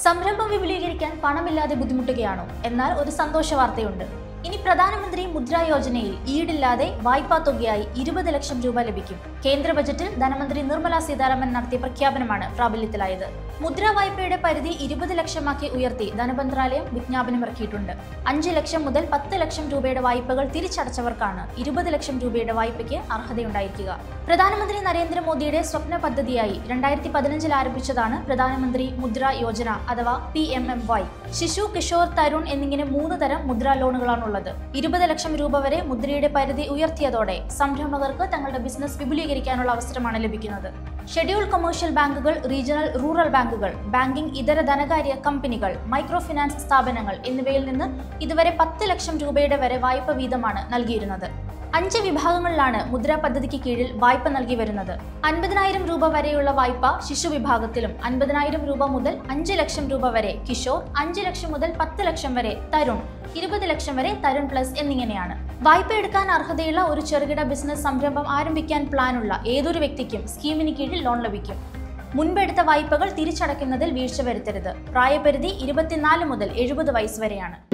സംരംഭം വിപുലീകരിക്കാൻ പണമില്ലാതെ ബുദ്ധിമുട്ടുകയാണോ എന്നാൽ ഒരു സന്തോഷ വാർത്തയുണ്ട് ഇനി പ്രധാനമന്ത്രി മുദ്രാ യോജനയിൽ ഈടില്ലാതെ വായ്പാ തുകയായി ഇരുപത് ലക്ഷം രൂപ ലഭിക്കും കേന്ദ്ര ബജറ്റിൽ ധനമന്ത്രി നിർമ്മല സീതാരാമൻ നടത്തിയ പ്രഖ്യാപനമാണ് പ്രാബല്യത്തിലായത് മുദ്രാ വായ്പയുടെ പരിധി ഇരുപത് ലക്ഷമാക്കി ഉയർത്തി ധനമന്ത്രാലയം വിജ്ഞാപനം ഇറക്കിയിട്ടുണ്ട് അഞ്ച് ലക്ഷം മുതൽ പത്ത് ലക്ഷം രൂപയുടെ വായ്പകൾ തിരിച്ചടച്ചവർക്കാണ് ഇരുപത് ലക്ഷം രൂപയുടെ വായ്പയ്ക്ക് അർഹതയുണ്ടായിരിക്കുക പ്രധാനമന്ത്രി നരേന്ദ്രമോദിയുടെ സ്വപ്ന പദ്ധതിയായി രണ്ടായിരത്തി പതിനഞ്ചിൽ ആരംഭിച്ചതാണ് പ്രധാനമന്ത്രി മുദ്ര യോജന അഥവാ പി എം എം വൈ ശിശു കിഷോർ തരുൺ എന്നിങ്ങനെ മൂന്ന് തരം മുദ്രാ ലോണുകളാണുള്ളത് ഇരുപത് ലക്ഷം രൂപ വരെ മുദ്രയുടെ പരിധി ഉയർത്തിയതോടെ സംരംഭകർക്ക് തങ്ങളുടെ ബിസിനസ് വിപുലീകരിക്കാനുള്ള അവസരമാണ് ലഭിക്കുന്നത് ഷെഡ്യൂൾ കൊമേഴ്ഷ്യൽ ബാങ്കുകൾ റീജിയണൽ റൂറൽ ബാങ്കുകൾ ബാങ്കിംഗ് ഇതര ധനകാര്യ കമ്പനികൾ മൈക്രോ ഫിനാൻസ് സ്ഥാപനങ്ങൾ എന്നിവയിൽ നിന്ന് ഇതുവരെ പത്ത് ലക്ഷം രൂപയുടെ വരെ വായ്പ വീതമാണ് നൽകിയിരുന്നത് അഞ്ച് വിഭാഗങ്ങളിലാണ് മുദ്രാ പദ്ധതിക്ക് കീഴിൽ വായ്പ നൽകി വരുന്നത് അൻപതിനായിരം രൂപ വരെയുള്ള വായ്പ ശിശു വിഭാഗത്തിലും അൻപതിനായിരം രൂപ മുതൽ അഞ്ച് ലക്ഷം രൂപ വരെ കിഷോർ അഞ്ച് ലക്ഷം മുതൽ പത്ത് ലക്ഷം വരെ തരുൺ ഇരുപത് ലക്ഷം വരെ തരുൺ പ്ലസ് എന്നിങ്ങനെയാണ് വായ്പ എടുക്കാൻ അർഹതയുള്ള ഒരു ചെറുകിട ബിസിനസ് സംരംഭം ആരംഭിക്കാൻ പ്ലാനുള്ള ഏതൊരു വ്യക്തിക്കും സ്കീമിന് കീഴിൽ ലോൺ ലഭിക്കും മുൻപെടുത്ത വായ്പകൾ തിരിച്ചടയ്ക്കുന്നതിൽ വീഴ്ച വരുത്തരുത് പ്രായപരിധി ഇരുപത്തിനാല് മുതൽ എഴുപത് വയസ്സ് വരെയാണ്